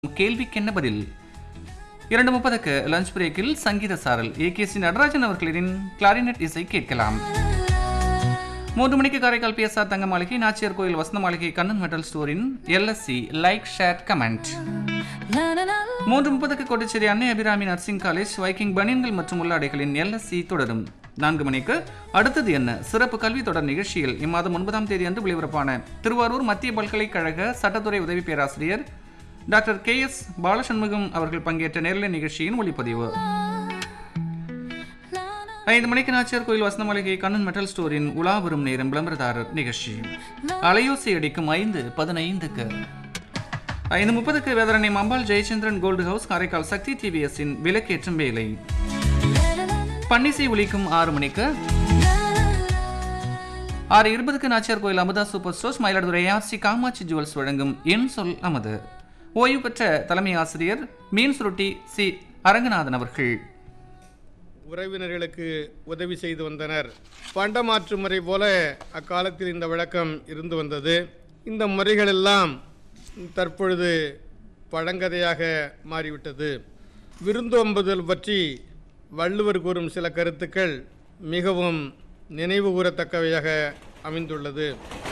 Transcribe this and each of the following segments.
கேள்விக்கு என்ன பதில் இரண்டு முப்பதுக்கு லஞ்ச் பிரேக்கில் சங்கீத சாரல் ஏ கே சி நடராஜன் அவர்களின் கிளாரினட் இசை கேட்கலாம் மூன்று மணிக்கு காரைக்கால் பிஎஸ்ஆர் தங்க மாளிகை நாச்சியார் கோயில் வசந்த மாளிகை கண்ணன் மெட்டல் ஸ்டோரின் எல்எஸ்சி லைக் ஷேர் கமெண்ட் மூன்று முப்பதுக்கு கொட்டிச்சேரி அன்னை அபிராமி நர்சிங் காலேஜ் வைக்கிங் பனியன்கள் மற்றும் உள்ளாடைகளின் எல்எஸ்சி தொடரும் நான்கு மணிக்கு அடுத்தது என்ன சிறப்பு கல்வி தொடர் நிகழ்ச்சியில் இம்மாதம் ஒன்பதாம் தேதி அன்று ஒளிபரப்பான திருவாரூர் மத்திய பல்கலைக்கழக சட்டத்துறை உதவி பேராசிரியர் டாக்டர் கே எஸ் பாலசண்முகம் அவர்கள் பங்கேற்ற நேரலை நிகழ்ச்சியின் ஒளிப்பதிவு ஐந்து மணிக்கு நாச்சியார் கோயில் வசந்த மாளிகை கண்ணன் மெட்டல் ஸ்டோரின் உலா வரும் நேரம் விளம்பரதாரர் நிகழ்ச்சி அலையோசை அடிக்கும் ஐந்து பதினைந்துக்கு ஐந்து முப்பதுக்கு வேதரணை மம்பாள் ஜெயச்சந்திரன் கோல்டு ஹவுஸ் காரைக்கால் சக்தி டிவிஎஸ்ஸின் விலக்கேற்றும் வேலை பன்னிசை ஒலிக்கும் ஆறு மணிக்கு ஆறு இருபதுக்கு Nachiyar Koil Amudha super stores Mayiladuthurai RC Kamatchi jewels வழங்கும் என் சொல் அமது ஓய்வு பெற்ற தலைமை ஆசிரியர் மீன் சுருட்டி சி அரங்கநாதன் அவர்கள் உறவினர்களுக்கு உதவி செய்து வந்தனர் பண்டமாற்று முறை போல அக்காலத்தில் இந்த வழக்கம் இருந்து வந்தது இந்த முறைகளெல்லாம் தற்பொழுது பழங்கதையாக மாறிவிட்டது விருந்தோம்புதல் பற்றி வள்ளுவர் கூறும் சில கருத்துக்கள் மிகவும் நினைவு கூறத்தக்கவையாக அமைந்துள்ளது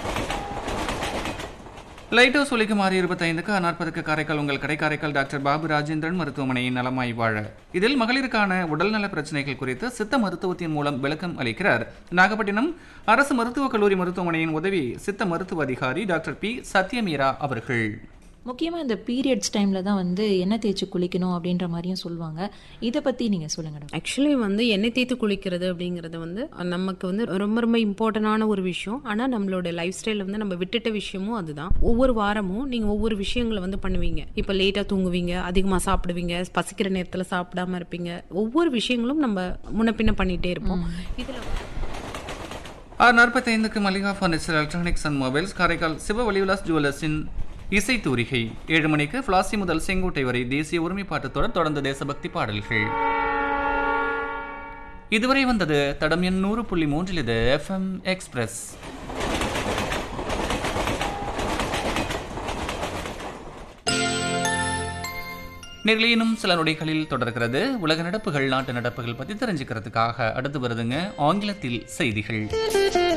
லைட் ஹவுஸ் ஒலிக்கும் ஆறு இருபத்தைந்துக்கு நாற்பதுக்கு காரைக்கால் உங்கள் கடை காரைக்கால் டாக்டர் பாபு ராஜேந்திரன் மருத்துவமனையின் நலமாய் வாழ இதில் மகளிருக்கான உடல்நல பிரச்சனைகள் குறித்து சித்த மருத்துவத்தின் மூலம் விளக்கம் அளிக்கிறார் நாகப்பட்டினம் அரசு மருத்துவக் கல்லூரி மருத்துவமனையின் உதவி சித்த மருத்துவ அதிகாரி டாக்டர் பி சத்யமீரா அவர்கள் முக்கியமாக இந்த பீரியட்ஸ் டைமில் தான் வந்து எண்ணெய் தேய்ச்சி குளிக்கணும் அப்படின்ற மாதிரியும் சொல்லுவாங்க இதை பற்றி நீங்கள் சொல்லுங்க டாக்டர் ஆக்சுவலி வந்து எண்ணெய் தேய்த்து குளிக்கிறது அப்படிங்கிறது வந்து நமக்கு வந்து ரொம்ப ரொம்ப இம்பார்ட்டண்டான ஒரு விஷயம் ஆனால் நம்மளோட லைஃப் ஸ்டைலில் வந்து நம்ம விட்டுட்ட விஷயமும் அதுதான் ஒவ்வொரு வாரமும் நீங்கள் ஒவ்வொரு விஷயங்களை வந்து பண்ணுவீங்க இப்போ லேட்டாக தூங்குவீங்க அதிகமாக சாப்பிடுவீங்க பசிக்கிற நேரத்தில் சாப்பிடாம இருப்பீங்க ஒவ்வொரு விஷயங்களும் நம்ம முன்ன பின்ன பண்ணிகிட்டே இருப்போம் இதில் ஆறு நாற்பத்தைந்துக்கு Mallika furniture electronics and mobiles Karaikal Siva வலிவிலாஸ் ஜுவல்லர்ஸின் இசை தூரிகை ஏழு மணிக்கு பிளாசி முதல் செங்கோட்டை வரை தேசிய ஒருமைப்பாட்டுத் தொடர் தொடர்ந்து தேசபக்தி பாடல்கள் இதுவரை வந்தது தடம் எண் நூறு புள்ளி மூன்றில் இது எஃப்எம் எக்ஸ்பிரஸ் நெகிழியினும் சில நொடிகளில் தொடர்கிறது உலக நடப்புகள் நாட்டு நடப்புகள் பற்றி தெரிஞ்சுக்கிறதுக்காக அடுத்து வருதுங்க ஆங்கிலத்தில் செய்திகள்